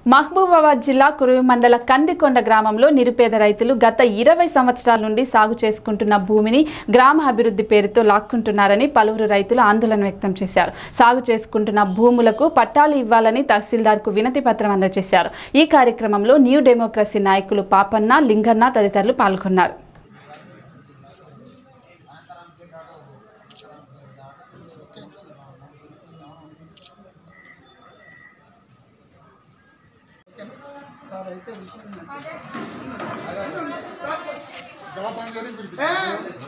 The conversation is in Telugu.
మహబూబాబాద్ జిల్లా కురువి మండల కందికొండ గ్రామంలో నిరుపేద రైతులు గత ఇరవై సంవత్సరాల నుండి సాగు చేసుకుంటున్న భూమిని గ్రామ అభివృద్ధి పేరుతో లాక్కుంటున్నారని పలువురు రైతులు ఆందోళన వ్యక్తం చేశారు సాగు చేసుకుంటున్న భూములకు పట్టాలు ఇవ్వాలని తహసీల్దార్కు వినతి పత్రం అందజేశారు ఈ కార్యక్రమంలో న్యూ డెమోక్రసీ నాయకులు పాపన్న లింగన్న తదితరులు పాల్గొన్నారు సార్ అయితే విషయం ఏంటంటే- జవాబు చేయాలి, పిలిపించాలి.